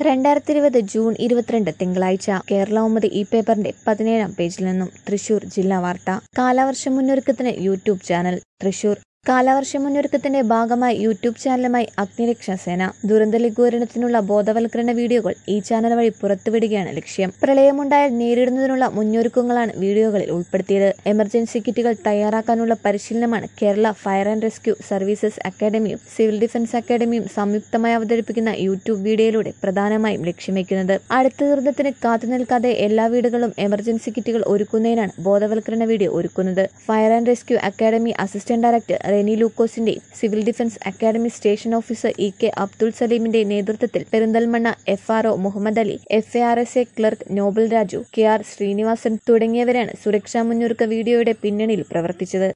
രണ്ടായിരത്തി ഇരുപത് ജൂൺ ഇരുപത്തിരണ്ട് തിങ്കളാഴ്ച കേരളൗമതി ഈ പേപ്പറിന്റെ പതിനേഴാം പേജിൽ നിന്നും തൃശൂർ ജില്ലാ വാർത്ത കാലവർഷ മുന്നൊരുക്കത്തിന് യൂട്യൂബ് ചാനൽ തൃശൂർ കാലവർഷ മുന്നൊരുക്കത്തിന്റെ ഭാഗമായി യൂട്യൂബ് ചാനലുമായി അഗ്നിരക്ഷാ സേന ദുരന്ത ലഘൂകരണത്തിനുള്ള ബോധവൽക്കരണ വീഡിയോകൾ ഈ ചാനൽ വഴി പുറത്തുവിടുകയാണ് ലക്ഷ്യം പ്രളയമുണ്ടായാൽ നേരിടുന്നതിനുള്ള മുന്നൊരുക്കങ്ങളാണ് വീഡിയോകളിൽ ഉൾപ്പെടുത്തിയത് എമർജൻസി കിറ്റുകൾ തയ്യാറാക്കാനുള്ള പരിശീലനമാണ് Kerala fire and rescue services അക്കാദമിയും സിവിൽ ഡിഫൻസ് അക്കാദമിയും സംയുക്തമായി അവതരിപ്പിക്കുന്ന യൂട്യൂബ് വീഡിയോയിലൂടെ പ്രധാനമായും ലക്ഷ്യം വയ്ക്കുന്നത് അടുത്ത ദുരന്തത്തിന് കാത്തുനിൽക്കാതെ എല്ലാ വീടുകളും എമർജൻസി കിറ്റുകൾ ഒരുക്കുന്നതിനാണ് ബോധവൽക്കരണ വീഡിയോ ഒരുക്കുന്നത് fire and rescue academy assistant director Reni ലൂക്കോസിന്റെയും civil defence academy station officer E K Abdul സലീമിന്റെ നേതൃത്വത്തിൽ Perinthalmanna F R O Muhammad Ali F A R S A clerk Nobel Raju K R Srinivasan തുടങ്ങിയവരാണ് സുരക്ഷാ മുന്നൊരുക്ക വീഡിയോയുടെ പിന്നണിയിൽ പ്രവർത്തിച്ചത്